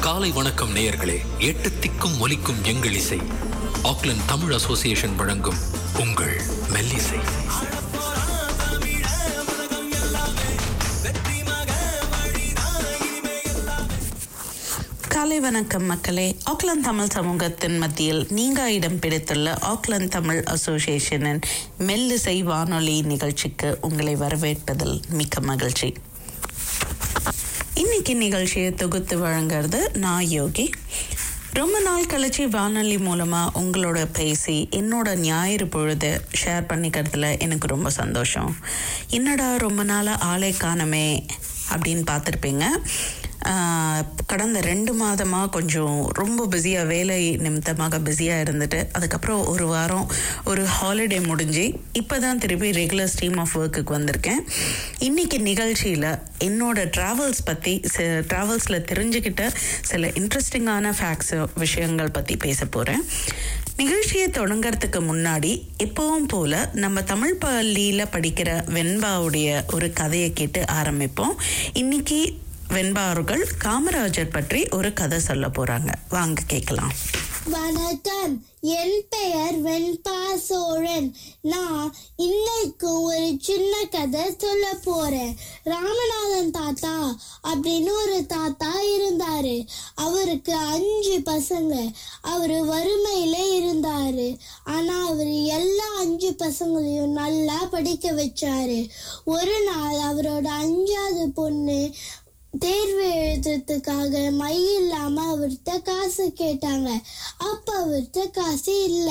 காலை வணக்கம் நேயர்களே எட்டு திக்கும் ஒலிக்கும் எங்கள் இசை ஆக்லண்ட் தமிழ் அசோசியேஷன் வழங்கும் உங்கள் மெல்லிசை காலை வணக்கம் மக்களே ஆக்லாந்து தமிழ் சமூகத்தின் மத்தியில் நீங்க இடம் பிடித்துள்ள ஆக்லாந்து தமிழ் அசோசியேஷனின் மெல்லிசை வானொலி நிகழ்ச்சிக்கு உங்களை வரவேற்பதில் மிக்க மகிழ்ச்சி இன்னைக்கு நிகழ்ச்சியை தொகுத்து வழங்குறது நான் யோகி ரொம்ப நாள் கழிச்சு வானொலி மூலமாக உங்களோட பேசி என்னோட ஞாயிறு பொழுது ஷேர் பண்ணிக்கிறதுல எனக்கு ரொம்ப சந்தோஷம் என்னடா ரொம்ப நாளாக ஆளே காணமே அப்படின்னு பார்த்துருப்பீங்க ஆஹ், கடந்த ரெண்டு மாதமாக கொஞ்சம் ரொம்ப பிஸியாக வேலை நிமித்தமாக பிஸியாக இருந்துட்டு அதுக்கப்புறம் ஒரு வாரம் ஒரு ஹாலிடே முடிஞ்சு இப்போ தான் திருப்பி ரெகுலர் ஸ்ட்ரீம் ஆஃப் ஒர்க்குக்கு வந்திருக்கேன் இன்னைக்கு நிகழ்ச்சியில் என்னோட ட்ராவல்ஸ் பற்றி ட்ராவல்ஸில் தெரிஞ்சுக்கிட்ட சில இன்ட்ரெஸ்டிங்கான ஃபேக்ட்ஸ் விஷயங்கள் பற்றி பேச போகிறேன் நிகழ்ச்சியை தொடங்கறதுக்கு முன்னாடி எப்பவும் போல நம்ம தமிழ் பள்ளியில் படிக்கிற வெண்பாவுடைய ஒரு கதையை கேட்டு ஆரம்பிப்போம் இன்னைக்கு வெண்பா அவர்கள் காமராஜர் பற்றி ஒரு கதை சொல்ல போறாங்க வாங்க கேட்கலாம் வணக்கம் என் பெயர் வெண்பா சோழன் நான் இன்னைக்கு ஒரு சின்ன கதை சொல்ல போறேன் ராமநாதன் தாத்தா அப்படின்னு ஒரு தாத்தா இருந்தாரு அவருக்கு அஞ்சு பசங்க அவரு வறுமையில இருந்தாரு ஆனா அவர் எல்லா அஞ்சு பசங்களையும் நல்லா படிக்க வச்சாரு ஒரு நாள் அவரோட அஞ்சாவது பொண்ணு தேர்வு எழுதுறதுக்காக மை இல்லாம அவர்கிட்ட காசு கேட்டாங்க அப்ப அவர்கிட்ட காசு இல்ல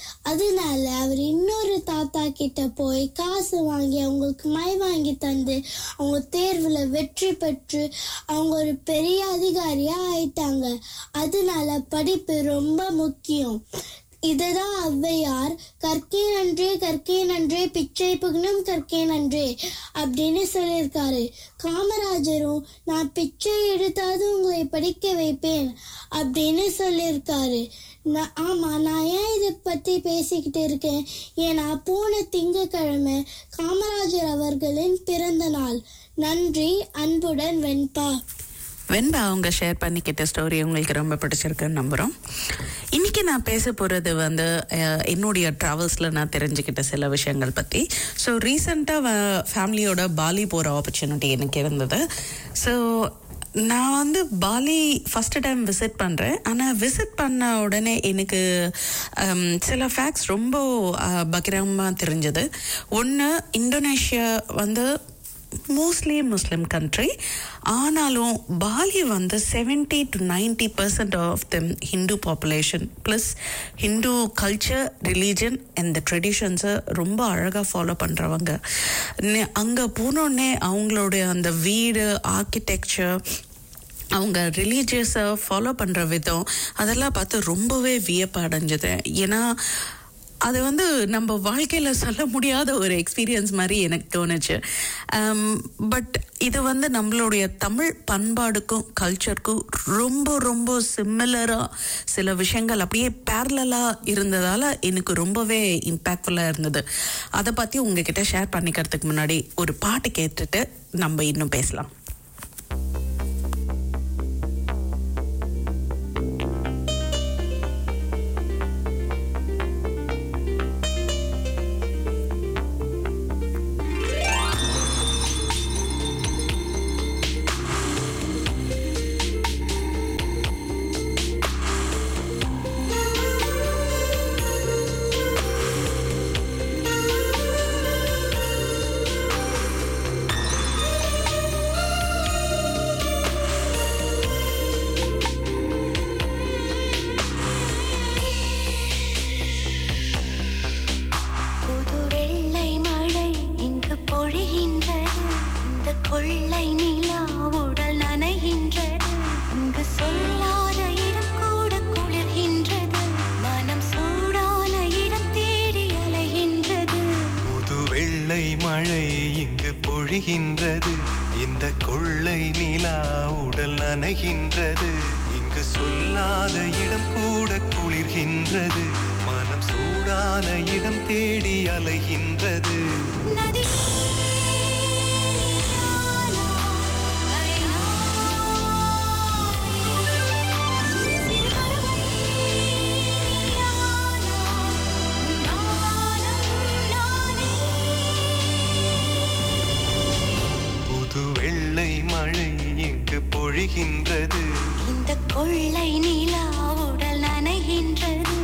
அதனால அவர் இன்னொரு தாத்தா கிட்ட போய் காசு வாங்கி அவங்களுக்கு மை வாங்கி தந்து அவங்க தேர்வுல வெற்றி பெற்று அவங்க ஒரு பெரிய அதிகாரியா ஆயிட்டாங்க அதனால படிப்பு ரொம்ப முக்கியம் இதுதான் ஔவையார் கற்கே நன்றே கற்கே நன்றே பிச்சை புகனும் கற்கே நன்றே அப்படின்னு சொல்லியிருக்காரு காமராஜரும் நான் பிச்சை எடுத்தாவது உங்களை படிக்க வைப்பேன் அப்படின்னு சொல்லியிருக்காரு நான் ஆமா நான் ஏன் இதை பத்தி பேசிக்கிட்டு இருக்கேன் ஏன்னா போன திங்கக்கிழமை காமராஜர் அவர்களின் பிறந்த நாள் நன்றி அன்புடன் வெண்பா வெண்பா அவங்க ஷேர் பண்ணிக்கிட்ட ஸ்டோரி உங்களுக்கு ரொம்ப பிடிச்சிருக்குன்னு நம்புகிறோம் இன்னைக்கு நான் பேச போகிறது வந்து அஹ், என்னுடைய ட்ராவல்ஸில் நான் தெரிஞ்சுக்கிட்ட சில விஷயங்கள் பற்றி ஸோ ரீசெண்டாக ஃபேமிலியோட பாலி போகிற ஆப்பர்ச்சுனிட்டி எனக்கு இருந்தது ஸோ நான் வந்து பாலி ஃபஸ்ட்டு டைம் விசிட் பண்ணுறேன் ஆனால் விசிட் பண்ண உடனே எனக்கு ஹம், சில ஃபேக்ட்ஸ் ரொம்ப பகிரமாக தெரிஞ்சது ஒன்று இந்தோனேஷியா வந்து மோஸ்ட்லி முஸ்லிம் கண்ட்ரி ஆனாலும் பாலி வந்து seventy to ninety percent of them Hindu population plus Hindu culture religion and ட்ரெடிஷன்ஸை ரொம்ப அழகாக ஃபாலோ பண்ணுறவங்க அங்கே போனோடனே அவங்களுடைய அந்த வீடு ஆர்கிடெக்சர் அவங்க ரிலீஜியஸை ஃபாலோ பண்ணுற விதம் அதெல்லாம் பார்த்து ரொம்பவே வியப்பு அடைஞ்சது ஏன்னா அது வந்து நம்ம வாழ்க்கையில் சொல்ல முடியாத ஒரு எக்ஸ்பீரியன்ஸ் மாதிரி எனக்கு தோணுச்சு பட் இது வந்து நம்மளுடைய தமிழ் பண்பாடுக்கும் கல்ச்சருக்கும் ரொம்ப ரொம்ப சிமிலராக சில விஷயங்கள் அப்படியே பேரலாக இருந்ததால் எனக்கு ரொம்பவே இம்பேக்ட்ஃபுல்லாக இருந்தது அதை பற்றி உங்ககிட்ட ஷேர் பண்ணிக்கிறதுக்கு முன்னாடி ஒரு பாட்டு கேட்டுட்டு நம்ம இன்னும் பேசலாம் புது வெள்ளை மழை இங்கு பொழிகின்றது இந்த கொள்ளை நிலா உடல் நனைகின்றது இங்கு சொல்லாத இடம் கூட குளிர்கின்றது மனம் சூடான இடம் தேடி அலைகின்றது புது வெள்ளை மழை இங்கு பொழிகின்றது இந்த கொள்ளை நிலா உடல் நனைகின்றது இங்கு சொல்லாத இடம் கூட குளிர்கின்றது மனம் சூடான இடம் தேடி அலைகின்றது நதி புது வெள்ளை மழை இங்கு பொழிகின்றது இந்த கொள்ளை நிலா உடல் நனைகின்றது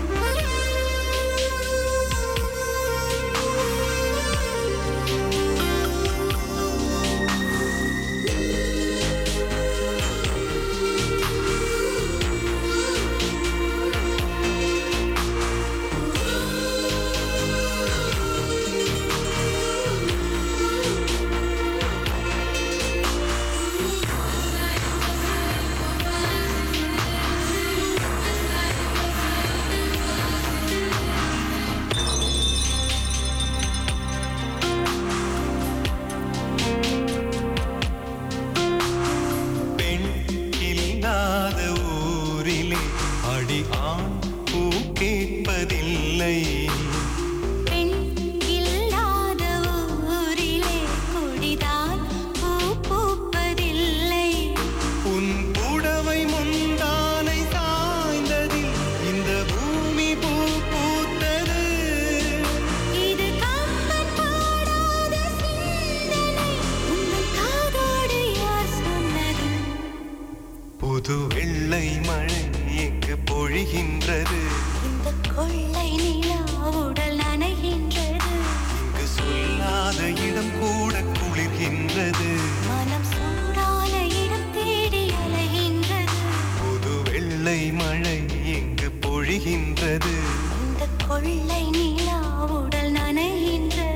பெண் இல்லாத ஊரிலே அடி ஆண் பூ கேட்பதில்லை பெண் இல்லாத ஊரிலே கொடிதான் பூ பூப்பதில்லை உன் புடவை முந்தானை சாய்ந்ததில் இந்த பூமி பூ பூத்தது இது கம்பன் பாடாத சிந்தனை உங்கள் காதோடு யார் சொன்னது புது வெள்ளை மழை இங்கு பொழிகின்றது இந்த கொள்ளை நிலா உடல் நனைகின்றது இங்கு சொல்லாத இடம் கூட குளிர்கின்றது மனம் சூடான இடம் தேடி அலைகின்றது புது வெள்ளை மழை இங்கு பொழிகின்றது இந்த கொள்ளை நிலா உடல் நனைகின்றது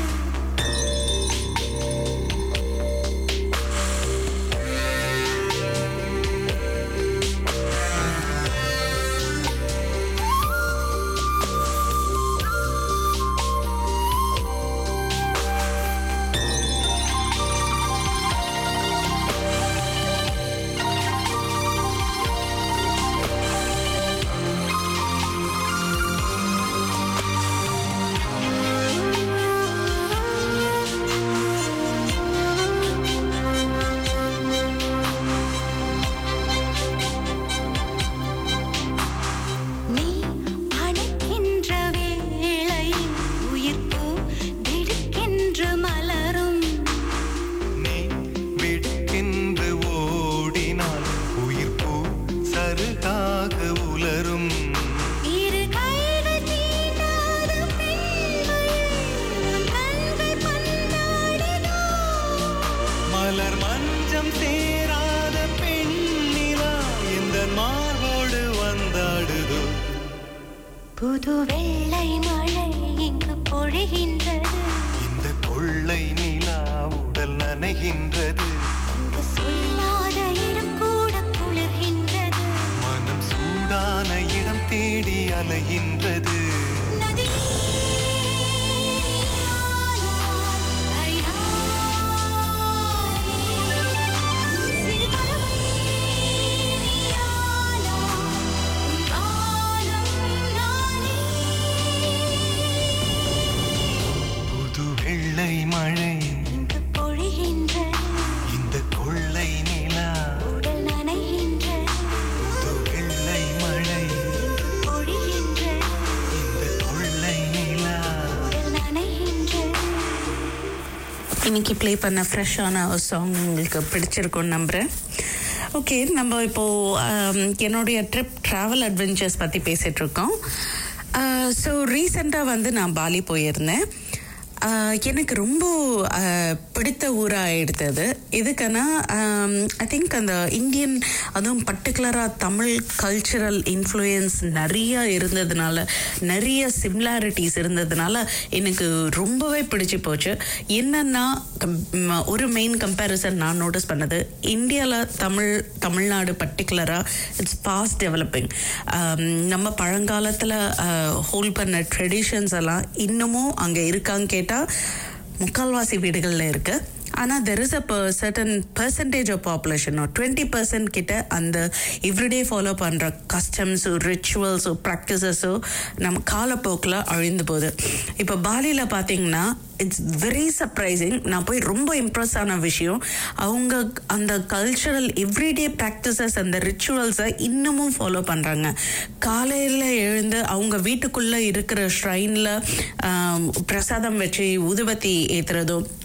நீ அணைக்கின்ற வேளையில் உயிர் பூ திடுக்கென்று மலரும் நீ விடுக்கென்று ஓடினால் உயிர் பூ சருகாக உலரும் இரு கைகள் தீண்டாத பெண்மையில் உன் கண்கள் பந்தாடுதோ மலர் மஞ்சம் சேராத பெண்ணிலா இந்த மார்போடு வந்தாடுதோ புது வெள்ளை மழை இங்கு பொழிகின்றது இந்த கொள்ளை நிலா உடல் நனைகின்றது இங்கு சொல்லாத இடம் கூட குளிர்கின்றது மனம் சூடான இடம் தேடி அலைகின்றது நதி புது வெள்ளை மழை இங்கு பொழிகின்றது இந்த கொள்ளை நிலா உடல் நனைகின்றது புது வெள்ளை மழை பொழிகின்றது இந்த கொள்ளை நிலா உடல் நனைகின்றது இன்னைக்கு ப்ளே பண்ண ஃப்ரெஷ்ஷான ஒரு சாங் உங்களுக்கு பிடிச்சிருக்கும்னு நம்புகிறேன் ஓகே நம்ம இப்போது என்னுடைய ட்ரிப் ட்ராவல் அட்வென்ச்சர்ஸ் பற்றி பேசிகிட்டு இருக்கோம் ஸோ ரீசெண்டாக வந்து நான் பாலி போயிருந்தேன் ஆஹ் எனக்கு ரொம்ப ஆஹ் பிடித்த ஊராக எடுத்தது எதுக்குன்னா ஐ திங்க் அந்த இந்தியன் அதுவும் பர்டிகுலராக தமிழ் கல்ச்சுரல் இன்ஃப்ளூயன்ஸ் நிறைய இருந்ததுனால நிறைய சிமிலாரிட்டிஸ் இருந்ததுனால எனக்கு ரொம்பவே பிடிச்சி போச்சு என்னன்னா கம்- ம், ஒரு மெயின் கம்பேரிசன் நான் நோட்டீஸ் பண்ணது இந்தியாவில் தமிழ் தமிழ்நாடு பர்டிகுலராக இட்ஸ் ஃபாஸ்ட் டெவலப்பிங் நம்ம பழங்காலத்தில் ஹோல்ட் பண்ண ட்ரெடிஷன்ஸ் எல்லாம் இன்னமும் அங்கே இருக்கான்னு கேட்டால் முக்கால்வாசி வீடுகளில் இருக்கு ஆனால் there is a certain percentage of பாப்புலேஷனோ டுவெண்ட்டி பர்சன்ட் கிட்ட அந்த எவ்ரிடே ஃபாலோ பண்ணுற கஸ்டம்ஸோ ரிச்சுவல்ஸோ ப்ராக்டிசஸோ நம்ம காலப்போக்கில் அழிந்து போகுது இப்போ பாலியில் பார்த்தீங்கன்னா இட்ஸ் வெரி சர்ப்ரைசிங் நான் போய் ரொம்ப இம்ப்ரெஸ் ஆன விஷயம் அவங்க அந்த கல்ச்சரல் எவ்ரிடே ப்ராக்டிசஸ் அந்த ரிச்சுவல்ஸை இன்னமும் ஃபாலோ பண்ணுறாங்க காலையில் எழுந்து அவங்க வீட்டுக்குள்ளே இருக்கிற ஷ்ரைனில் பிரசாதம் வச்சு ஊதுபத்தி ஏற்றுறதும்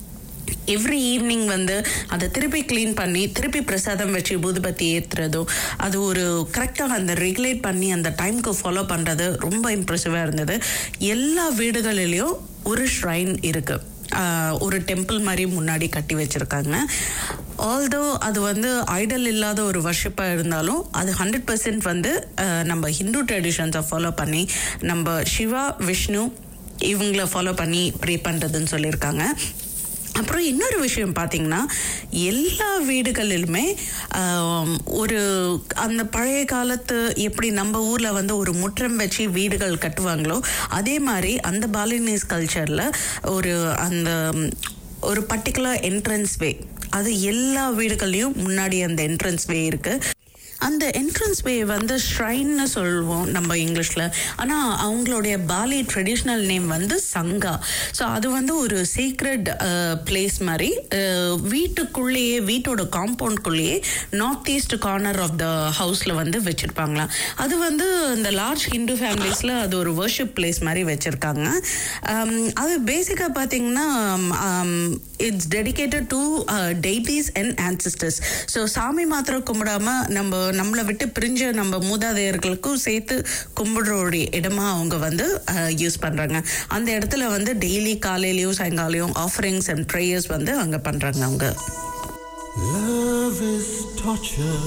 எவ்ரி ஈவினிங் வந்து அதை திருப்பி க்ளீன் பண்ணி திருப்பி பிரசாதம் வச்சு பூதுபத்தி ஏற்றுறதும் அது ஒரு கரெக்டாக அந்த ரெகுலேட் பண்ணி அந்த டைம்க்கு ஃபாலோ பண்ணுறது ரொம்ப இம்ப்ரெசிவாக இருந்தது எல்லா வீடுகளிலையும் ஒரு ஷ்ரைன் இருக்குது ஒரு டெம்பிள் மாதிரி முன்னாடி கட்டி வச்சுருக்காங்க ஆல்தோ அது வந்து ஐடல் இல்லாத ஒரு வர்ஷிப்பாக இருந்தாலும் அது ஹண்ட்ரட் பர்சன்ட் வந்து ஆஹ், நம்ம ஹிந்து ட்ரெடிஷன்ஸை ஃபாலோ பண்ணி நம்ம சிவா விஷ்ணு இவங்கள ஃபாலோ பண்ணி ப்ரே பண்ணுறதுன்னு சொல்லியிருக்காங்க அப்புறம் இன்னொரு விஷயம் பார்த்தீங்கன்னா எல்லா வீடுகளிலுமே ஆம், ஒரு அந்த பழைய காலத்து எப்படி நம்ம ஊரில் வந்து ஒரு முற்றம் வச்சு வீடுகள் கட்டுவாங்களோ அதே மாதிரி அந்த பாலினீஸ் கல்ச்சரில் ஒரு அந்த ம், ஒரு பர்டிகுலர் என்ட்ரன்ஸ் வே அது எல்லா வீடுகள்லையும் முன்னாடி அந்த என்ட்ரன்ஸ் வே இருக்குது அந்த என்ட்ரன்ஸ் வே வந்து ஷ்ரைன்னு சொல்லுவோம் நம்ம இங்கிலீஷில் ஆனால் அவங்களுடைய பாலி ட்ரெடிஷ்னல் நேம் வந்து சங்கா ஸோ அது வந்து ஒரு சீக்ரெட் பிளேஸ் மாதிரி அஹ், வீட்டுக்குள்ளேயே வீட்டோட காம்பவுண்ட்குள்ளேயே north east corner of the ஹவுஸில் வந்து வச்சுருப்பாங்களாம் அது வந்து இந்த லார்ஜ் ஹிந்து ஃபேமிலிஸில் அது ஒரு வர்ஷிப் பிளேஸ் மாதிரி வச்சுருக்காங்க அது பேசிக்காக பார்த்தீங்கன்னா it's dedicated to deities and ancestors so சாமி மாத்திரம் கும்பிடாம நம்ம நம்மளை விட்டு பிரிஞ்ச நம்ம மூதாதையர்களுக்கும் சேர்த்து கும்பிடுற ஒரு இடமா அவங்க வந்து யூஸ் பண்றாங்க அந்த இடத்துல வந்து டெய்லி காலையிலயும் சாயங்காலையும் ஆஃபரிங்ஸ் அண்ட் ப்ரேயர்ஸ் வந்து அங்க பண்றாங்க அவங்க Love is torture.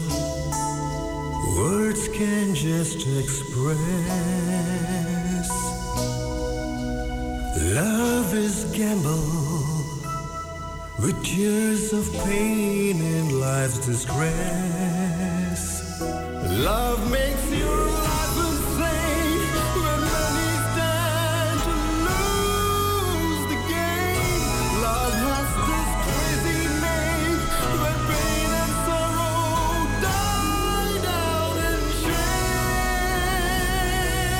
Words can just express. Love is gamble with tears of pain and life's distress. Love makes your life insane when many stand to lose the game. Love has this crazy name where pain and sorrow die down in shame.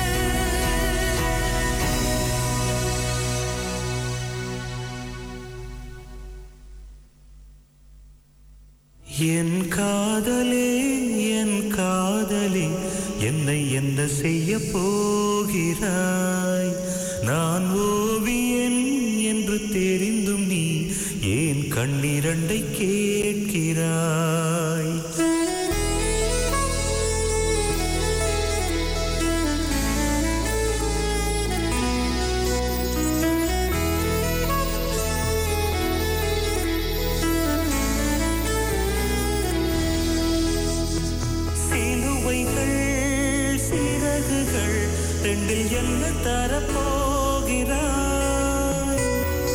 என் காதலே என் காதலே என்னை என்ன செய்ய போகிறாய் நான் ஓவியன் என்று தெரிந்தும் நீ ஏன் கண்ணிரண்டை கேட்கிறாய் சிலுவைகள் சிறகுகள் ரெண்டில் என்ன தரப்போகிறாய்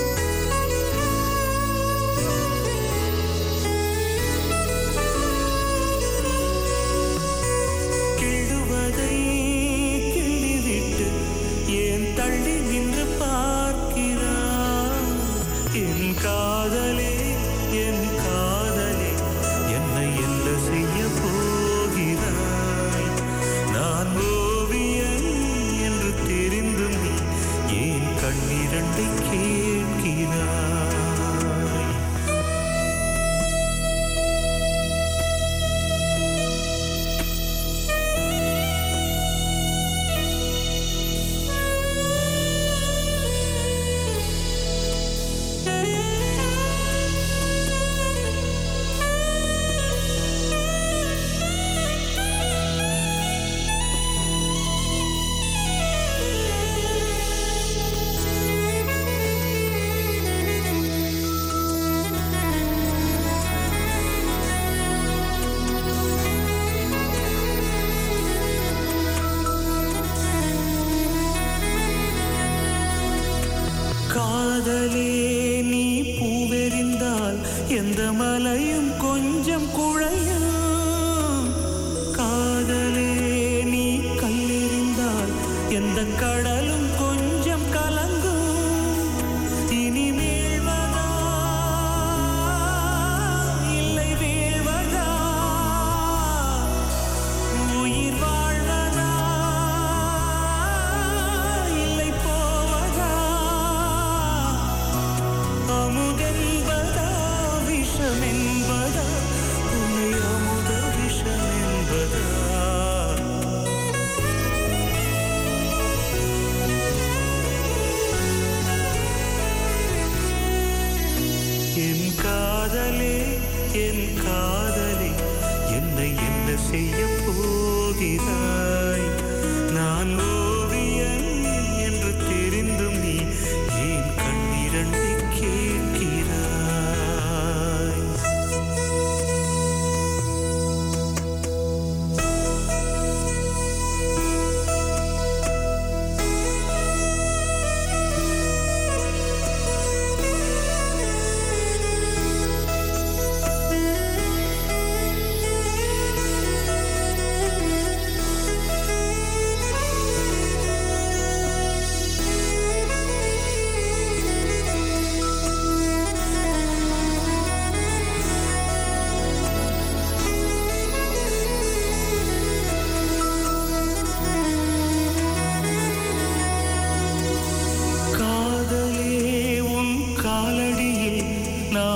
கிள்ளுவதை கிள்ளிவிட்டு ஏன் தள்ளி நின்று பார்க்கிறாய் என் காதலே என் காதலே என்னை என்ன செய்ய போகிறாய் நான் ஓவியன் என்று தெரிந்தும் நீ ஏன் கண்ணிரண்டை கேட்கிறாய் காதலே நீ பூவெறிந்தால் எந்த மலையும் கொஞ்சம் குழையும் காதலே நீ கல்லெறிந்தால் எந்த கடலும் கொஞ்சம் கலங்கும் இனி வீழ்வதா இல்லை வீழ்வதா உயிர் வாழ்வதா இல்லை போவதா அமுதென்பதா விஷமென்பதா உன்னை அமுத விஷமென்பதா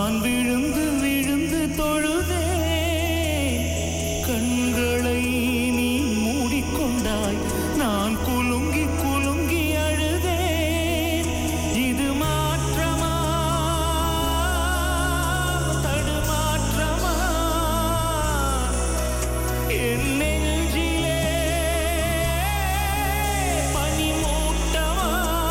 நான் விழுந்து விழுந்து தொழுதே கண்களை நீ மூடிக்கொண்டாய் நான் குலுங்கி குலுங்கி அழுதேன் இது மாற்றமா தடுமாற்றமா என் நெஞ்சிலே பனிமூட்டமா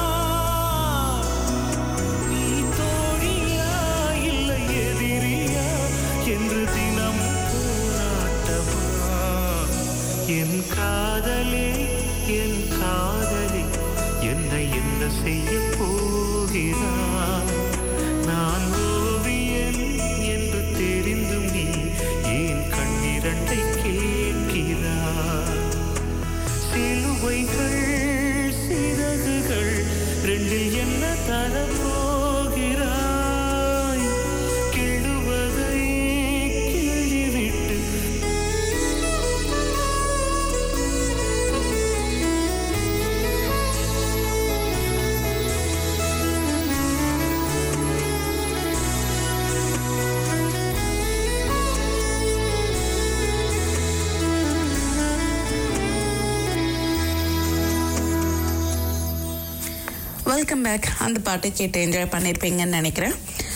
நீ தோழியா இல்லை எதிரியா என்று தினம் போராட்டமா என் காதலே என் காதலே என்னை என்ன செய்ய போகிறாய் நான் ஓவியன் என்று தெரிந்தும் நீ ஏன் கண்ணிரண்டை கேட்கிறாய் சிலுவைகள் சிறகுகள் ரெண்டில் என்ன தரப்போகிறாய் கிள்ளுவதை கிள்ளிவிட்டு வெல்கம் பேக் அந்த பாட்டு கேட்டு என்ஜாய் பண்ணியிருப்பீங்கன்னு நினைக்கிறேன்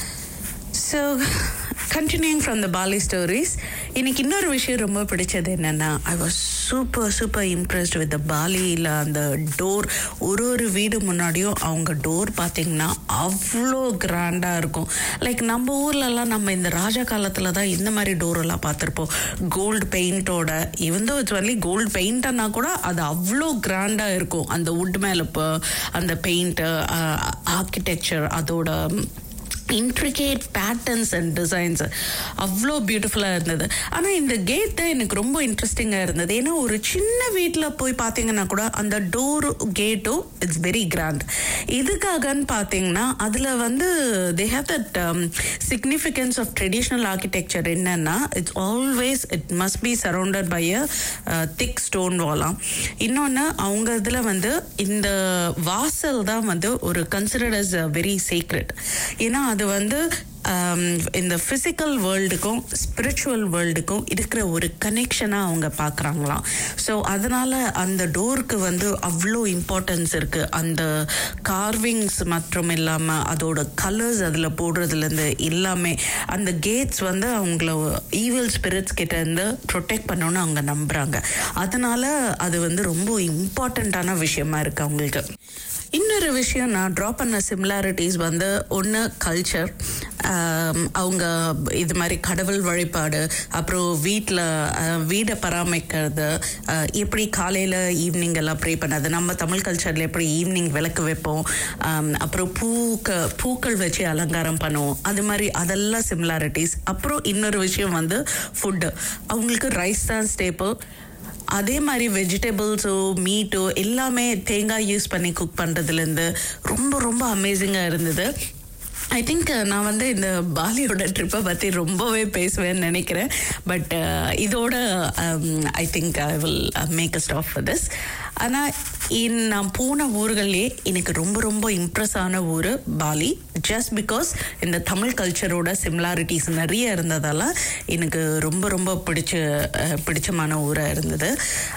so continuing from the Bali stories எனக்கு இன்னொரு விஷயம் ரொம்ப பிடிச்சது என்னென்னா I was super super impressed with பாலியில் அந்த டோர் ஒரு ஒரு வீடு முன்னாடியும் அவங்க டோர் பார்த்தீங்கன்னா அவ்வளோ கிராண்டாக இருக்கும் லைக் நம்ம ஊர்லலாம் நம்ம இந்த ராஜா காலத்தில் தான் இந்த மாதிரி டோரெல்லாம் பார்த்துருப்போம் கோல்டு பெயிண்டோட இவந்தோ இட்ஸ் ஒன்லி கோல்டு பெயிண்ட்னா கூட அது அவ்வளோ கிராண்டாக இருக்கும் அந்த வுட் மேலே இப்போ அந்த பெயிண்ட்டு ஆர்கிடெக்சர் அதோட இன்ட்ரிகேட் பேட்டர்ன்ஸ் அண்ட் டிசைன்ஸ் அவ்வளோ பியூட்டிஃபுல்லாக இருந்தது ஆனால் இந்த கேட் தான் எனக்கு ரொம்ப இன்ட்ரெஸ்டிங்காக இருந்தது ஏன்னா ஒரு சின்ன வீட்டில் போய் பார்த்தீங்கன்னா கூட அந்த டோரு கேட்டும் இட்ஸ் வெரி கிராண்ட் இதுக்காகன்னு பார்த்தீங்கன்னா அதில் வந்து they have that significance of traditional architecture என்னன்னா it's always it must be surrounded by a thick stone வாலாம் இன்னொன்று அவங்க இதில் வந்து இந்த வாசல் தான் வந்து ஒரு கன்சிடர்ட் அஸ் வெரி சீக்ரெட் ஏன்னா அது வந்து ஆம், இந்த ஃபிசிக்கல் வேர்ல்டுக்கும் ஸ்பிரிச்சுவல் வேர்ல்டுக்கும் இருக்கிற ஒரு கனெக்ஷனாக அவங்க பார்க்குறாங்களாம் ஸோ அதனால் அந்த டோருக்கு வந்து அவ்வளோ இம்பார்ட்டன்ஸ் இருக்குது அந்த கார்விங்ஸ் மற்றும் இல்லாமல் அதோட கலர்ஸ் அதில் போடுறதுலேருந்து எல்லாமே அந்த கேட்ஸ் வந்து அவங்கள ஈவில் ஸ்பிரிட்ஸ் கிட்ட இருந்து ப்ரொடெக்ட் பண்ணணும்னு அவங்க நம்புகிறாங்க அதனால அது வந்து ரொம்ப இம்பார்ட்டண்ட்டான விஷயமா இருக்குது அவங்களுக்கு இன்னொரு விஷயம் நான் ட்ரா பண்ண சிமிலாரிட்டிஸ் வந்து ஒன்று கல்ச்சர் அவங்க இது மாதிரி கடவுள் வழிபாடு அப்புறம் வீட்டில் வீடை பராமரிக்கிறது அஹ், எப்படி காலையில் ஈவினிங் எல்லாம் ப்ரே பண்ணது நம்ம தமிழ் கல்ச்சரில் எப்படி ஈவினிங் விளக்கு வைப்போம் ஆம், அப்புறம் பூக்க பூக்கள் வச்சு அலங்காரம் பண்ணுவோம் அது மாதிரி அதெல்லாம் சிமிலாரிட்டிஸ் அப்புறம் இன்னொரு விஷயம் வந்து ஃபுட்டு அவங்களுக்கு ரைஸ் தான் ஸ்டேப்பிள் அதே மாதிரி வெஜிடபிள்ஸோ மீட்டோ எல்லாமே தேங்காய் யூஸ் பண்ணி குக் பண்ணுறதுலேருந்து ரொம்ப ரொம்ப அமேசிங்காக இருந்தது ஐ திங்க் நான் வந்து இந்த பாலியோட ட்ரிப்பை பற்றி ரொம்பவே பேசுவேன்னு நினைக்கிறேன் பட் இதோட I think I will make a stop for this ஆனால் நான் போன ஊர்கள்லேயே எனக்கு ரொம்ப ரொம்ப இம்ப்ரெஸ் ஆன ஊர் பாலி ஜஸ்ட் பிகாஸ் இந்த தமிழ் கல்ச்சரோட சிமிலாரிட்டிஸ் நிறைய இருந்ததால எனக்கு ரொம்ப ரொம்ப பிடிச்ச அஹ், பிடிச்சமான ஊராக இருந்தது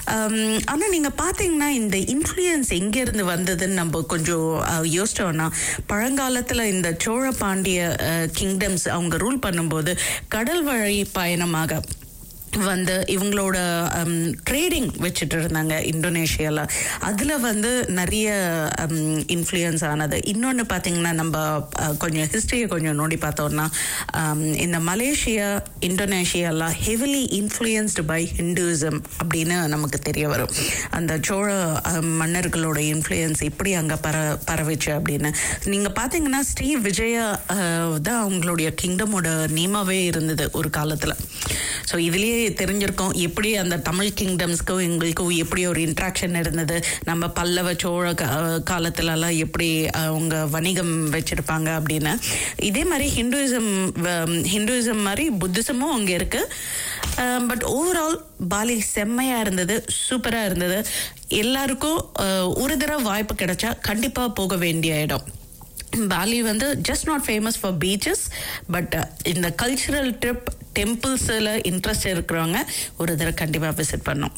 ஆனால் நீங்கள் பார்த்தீங்கன்னா இந்த இன்ஃப்ளூயன்ஸ் எங்கேருந்து வந்ததுன்னு நம்ம கொஞ்சம் அஹ், யோசிச்சோம்னா பழங்காலத்தில் இந்த சோழ பாண்டிய கிங்டம்ஸ் அவங்க ரூல் பண்ணும்போது கடல் வழி பயணமாக வந்து இவங்களோட ட்ரேடிங் வச்சுட்டு இருந்தாங்க இந்தோனேஷியாவில் அதில் வந்து நிறைய இன்ஃப்ளூயன்ஸ் ஆனது இன்னொன்று பார்த்தீங்கன்னா நம்ம அஹ், கொஞ்சம் ஹிஸ்ட்ரியை கொஞ்சம் நோண்டி பார்த்தோம்னா um, இந்த மலேசியா இந்தோனேஷியாலாம் ஹெவிலி இன்ஃப்ளூயன்ஸ்டு பை ஹிந்துயிசம் அப்படின்னு நமக்கு தெரிய வரும் அந்த சோழ அஹ், மன்னர்களோட இன்ஃப்ளூயன்ஸ் இப்படி அங்கே பர பரவிச்சு அப்படின்னு நீங்கள் பார்த்தீங்கன்னா ஸ்ரீ விஜயா அஹ், தான் அவங்களுடைய கிங்டமோட நேமாவே இருந்தது ஒரு காலத்தில் ஸோ இதுலேயே தெரிஞ்சிருக்கோம் எப்படி அந்த தமிழ் கிங்டம்ஸ்க்கும் எங்களுக்கும் எப்படி ஒரு இன்ட்ராக்ஷன் இருந்தது நம்ம பல்லவ சோழ கா- காலத்துலலாம் எப்படி அவங்க வணிகம் வச்சுருப்பாங்க அப்படின்னு இதே மாதிரி ஹிந்துயிசம் ஹிந்துயிசம் மாதிரி புத்திசமும் அங்கே இருக்குது பட் ஓவரால் பாலி செம்மையாக இருந்தது சூப்பராக இருந்தது எல்லாருக்கும் அஹ், ஒரு தடவை வாய்ப்பு கிடைச்சா கண்டிப்பாக போக வேண்டிய இடம் பாலி வந்து just not famous for beaches but இந்த கல்ச்சுரல் ட்ரிப் டெம்பிள்ஸில் இன்ட்ரெஸ்ட் இருக்கிறவங்க ஒரு தடவை கண்டிப்பாக விசிட் பண்ணோம்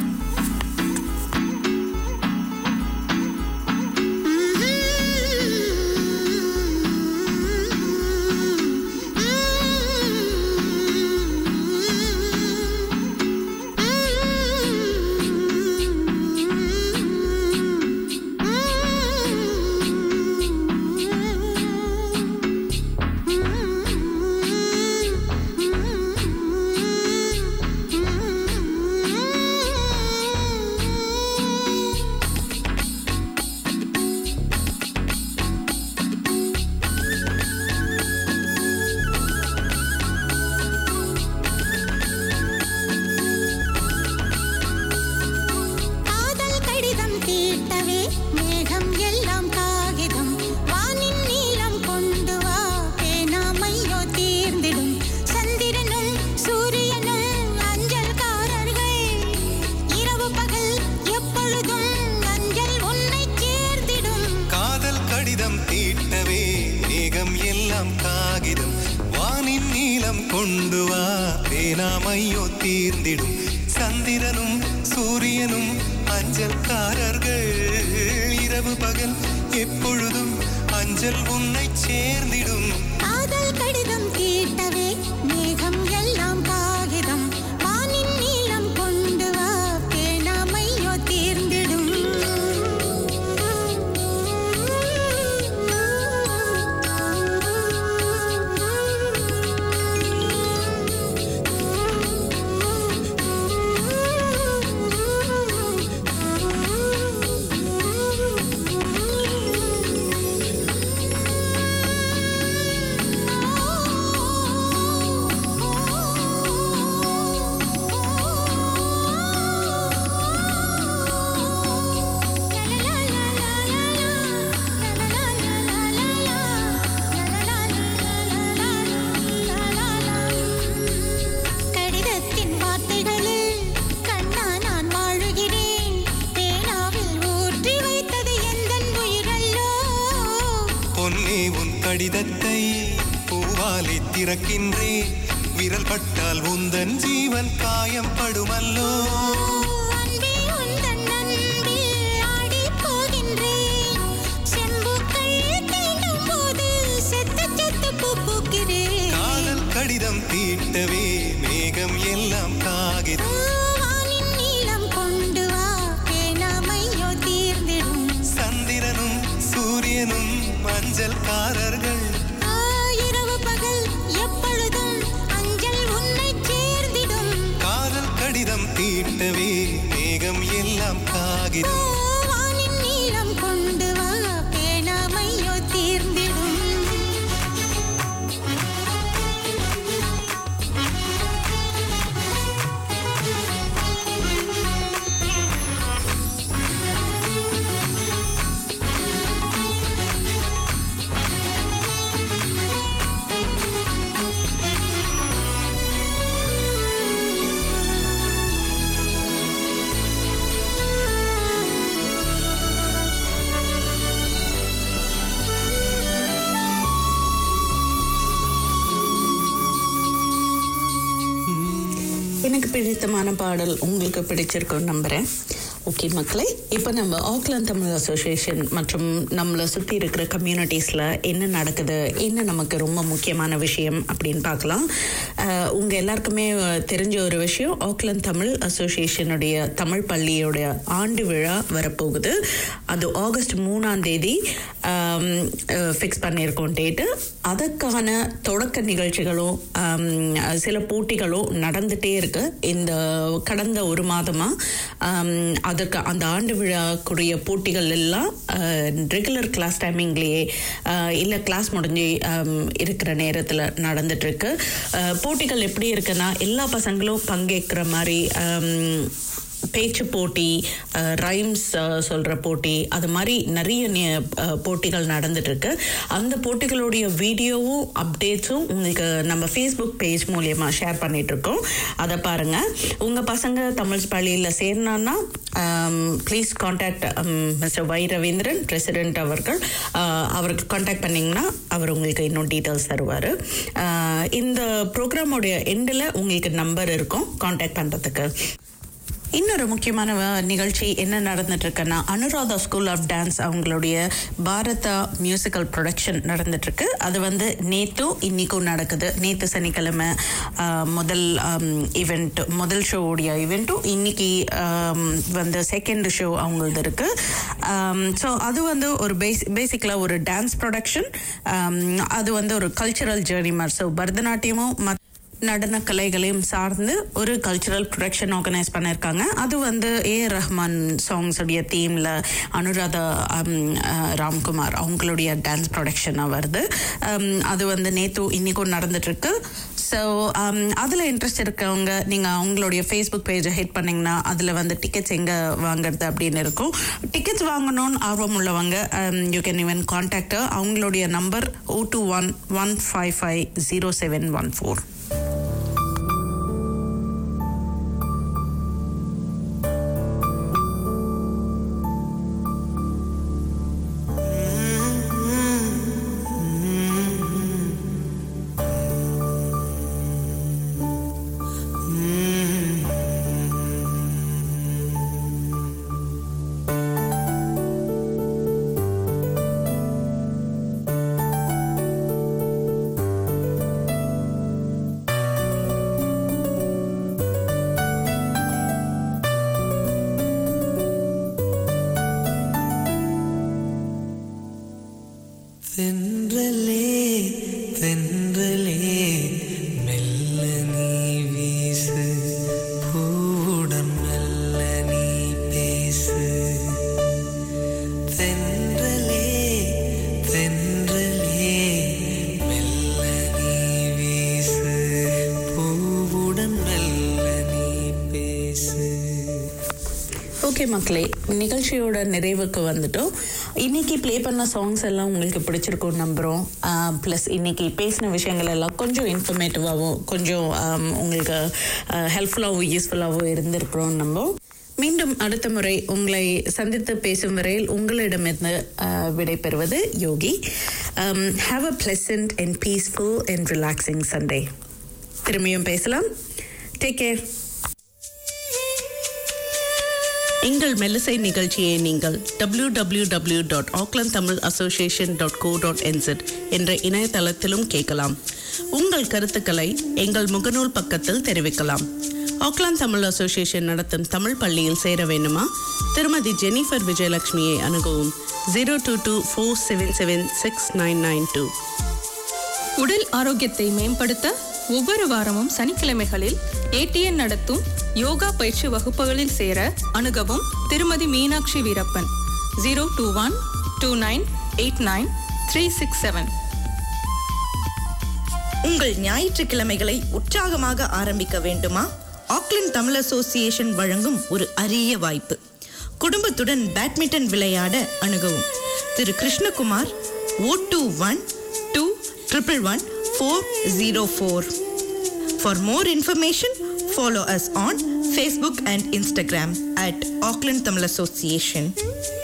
காதல் கடிதம் தீட்டவே மேகம் எல்லாம் காகிதம் வானின் நீளம் கொண்டு வா பேனாமையோ தீர்ந்திடும் சந்திரனும் சூரியனும் அஞ்சல்காரர்கள் இரவு பகல் எப்பொழுதும் அஞ்சல் உன்னை சேர்ந்திடும் காதல் கடிதம் தீட்டவே மேகம் எல்லாம் காகிதம் வானின் நீளம் கொண்டு வா பேனாமையோ தீர்ந்திடும் சந்திரனும் சூரியனும் அஞ்சல்காரர்கள் இரவு பகல் எப்பொழுதும் அஞ்சல் உன்னை சேர்ந்திடும் காதல் கடிதம் தீட்டவே மேகம் எல்லாம் காகிதம் வானின் நீளம் கொண்டு வா பேனாமையோ தீர்ந்திடும் கடிதத்தின் வார்த்தைகளில் கண்ணா நான் வாழுகிறேன் பேனாவில் ஊற்றி வைத்தது எந்தன் உயிரல்லோ பொன்னே உன் கடிதத்தை பூவாலை திறக்கின்றேன் விரல் பட்டால் உந்தன் ஜீவன் காயம் படுமல்லோ அன்பே உந்தன் அன்பில் ஆடிப் போகின்றேன். செம்புக்கள் தீண்டும் போது செத்து செத்து பூ பூக்கிறேன். காதல் கடிதம் தீட்டவே மேகம் எல்லாம் காகிதம் வானின் நீளம் கொண்டு வா பேனாமையோ தீர்ந்திடும் சந்திரனும் சூரியனும் மஞ்சள்காரர்கள் ஆ, இரவு பகல் எப்பொழுதும் அஞ்சல் உன்னை சேர்ந்திடும் காதல் கடிதம் தீட்டவே மேகம் எல்லாம் ஓ, காகிதம் வானின் நீளம் கொண்டு வா பேனாமையோ தீர்ந்திடும் எனக்கு பிடித்தமான பாடல் உங்களுக்கு பிடிச்சிருக்கும்னு நம்புகிறேன் ஓகே மக்களே இப்போ நம்ம ஆக்லாந்து தமிழ் அசோசியேஷன் மற்றும் நம்மளை சுற்றி இருக்கிற கம்யூனிட்டிஸில் என்ன நடக்குது என்ன நமக்கு ரொம்ப முக்கியமான விஷயம் அப்படின்னு பார்க்கலாம் அஹ், உங்க எல்லாருக்குமே அஹ், தெரிஞ்ச ஒரு விஷயம் ஆக்லாந்து தமிழ் அசோசியேஷனுடைய தமிழ் பள்ளியோட ஆண்டு விழா வரப்போகுது அது ஆகஸ்ட் மூணாம் தேதி ஃபிக்ஸ் பண்ணியிருக்கோம் டேட்டு அதற்கான தொடக்க நிகழ்ச்சிகளும் ஆம், சில போட்டிகளும் நடந்துட்டே இருக்கு இந்த கடந்த ஒரு மாதமா ஆம், அதற்கு அந்த ஆண்டு விழாக்குரிய போட்டிகள் எல்லாம் ரெகுலர் கிளாஸ் டைமிங்லேயே இல்லை கிளாஸ் முடிஞ்சு ஆம், இருக்கிற நேரத்தில் நடந்துட்டு இருக்கு அஹ், போட்டிகள் எப்படி இருக்குன்னா எல்லா பசங்களும் பங்கேற்கிற மாதிரி ஆம், பேச்சு போட்டி ரைம்ஸ் சொல்கிற போட்டி அது மாதிரி நிறைய நி- அஹ், போட்டிகள் நடந்துட்டு இருக்கு அந்த போட்டிகளுடைய வீடியோவும் அப்டேட்ஸும் உங்களுக்கு நம்ம ஃபேஸ்புக் பேஜ் மூலியமாக ஷேர் பண்ணிட்டு இருக்கோம் அதை பாருங்க உங்க பசங்க தமிழ் பள்ளியில் சேர்னான்னா please contact mister Y Raveendran president அவர்கள் அஹ், அவருக்கு காண்டாக்ட் பண்ணிங்கன்னா அவர் உங்களுக்கு இன்னும் டீட்டெயில்ஸ் தருவார் இந்த ப்ரோக்ராமோடைய எண்டில் உங்களுக்கு நம்பர் இருக்கும் காண்டாக்ட் பண்ணுறதுக்கு இன்னொரு முக்கியமான வ- நிகழ்ச்சி என்ன நடந்துட்டு இருக்குன்னா அனுராதா ஸ்கூல் ஆஃப் டான்ஸ் அவங்களுடைய பாரதா மியூசிக்கல் ப்ரொடக்ஷன் நடந்துட்டு இருக்கு அது வந்து நேத்தும் இன்னைக்கும் நடக்குது நேத்து சனிக்கிழமை ஆஹ், முதல் ஈவெண்ட் முதல் ஷோவுடைய ஈவெண்ட்டும் இன்னைக்கு ஆம், வந்து செகண்ட் ஷோ அவங்களது இருக்கு ஸோ அது வந்து ஒரு பேஸ் பேசிக்கலாக ஒரு டான்ஸ் ப்ரொடக்ஷன் அது வந்து ஒரு கல்ச்சுரல் ஜேர்னி மாதிரி ஸோ பரதநாட்டியமும் மத் நடன கலைகளையும் சார்ந்து ஒரு கல்ச்சுரல் ப்ரொடக்ஷன் ஆர்கனைஸ் பண்ணியிருக்காங்க அது வந்து ஏ ஆர் ரஹ்மான் சாங்ஸ் உடைய தீமில் அனுராதா ஹம், அஹ், ராம்குமார் அவங்களுடைய டான்ஸ் ப்ரொடக்ஷனாக வருது ஹம், அது வந்து நேத்து இன்னைக்கும் நடந்துட்டு இருக்கு ஸோ அதில் இன்ட்ரெஸ்ட் இருக்கவங்க நீங்கள் அவங்களுடைய ஃபேஸ்புக் பேஜை ஹிட் பண்ணிங்கன்னா அதில் வந்து டிக்கெட்ஸ் எங்கே வாங்குறது அப்படின்னு இருக்கும் டிக்கெட்ஸ் வாங்கணும்னு ஆர்வம் உள்ளவங்க யூ கேன் ஈவன் கான்டாக்ட் அவங்களுடைய number O two one one five five zero seven one four தென்றலே தென்றலே மெல்ல நீ வீசு பூவுடன் மெல்ல நீ பேசு தென்றலே தென்றலே மெல்ல நீ வீசு பூவுடன் மெல்ல நீ பேசு ஓகே மக்களே நிகழ்ச்சியோட நிறைவுக்கு வந்துட்டோம் இன்னைக்கு ப்ளே பண்ண சாங்ஸ் எல்லாம் உங்களுக்கு பிடிச்சிருக்கும் நம்புகிறோம் ப்ளஸ் இன்னைக்கு பேசின விஷயங்கள் எல்லாம் கொஞ்சம் இன்ஃபர்மேட்டிவாகவும் கொஞ்சம் ஆம், உங்களுக்கு ஹெல்ப்ஃபுல்லாகவும் யூஸ்ஃபுல்லாகவும் இருந்திருக்கிறோம் நம்ம மீண்டும் அடுத்த முறை உங்களை சந்தித்து பேசும் வரையில் உங்களிடமிருந்து ஆஹ், விடைபெறுவது Yogi have a pleasant and peaceful and relaxing Sunday திரும்பியும் பேசலாம் டேக் கேர் எங்கள் மெல்லிசை நிகழ்ச்சியை நீங்கள் W W W dot Auckland Tamil association dot co dot NZ என்ற இணையதளத்திலும் கேட்கலாம் உங்கள் கருத்துக்களை எங்கள் முகநூல் பக்கத்தில் தெரிவிக்கலாம் ஆக்லாந்து தமிழ் அசோசியேஷன் நடத்தும் தமிழ் பள்ளியில் சேர வேண்டுமா திருமதி ஜெனிஃபர் விஜயலட்சுமியை அணுகவும் zero two two four seven seven six nine nine two உடல் ஆரோக்கியத்தை மேம்படுத்த ஒவ்வொரு வாரமும் சனிக்கிழமைகளில் ஏடிஎன் நடத்தும் யோகா பயிற்சி வகுப்புகளில் சேர அணுகவும் திருமதி Meenakshi Veerappan zero two one two nine eight nine three six seven உங்கள் ஞாயிற்றுக்கிழமைகளை உற்சாகமாக ஆரம்பிக்க வேண்டுமா ஆக்லின் தமிழ் அசோசியேஷன் வழங்கும் ஒரு அரிய வாய்ப்பு குடும்பத்துடன் பேட்மிண்டன் விளையாட அணுகவும் திரு Krishnakumar O two one two triple one four zero four for more information follow us on Facebook and Instagram at Auckland Tamil association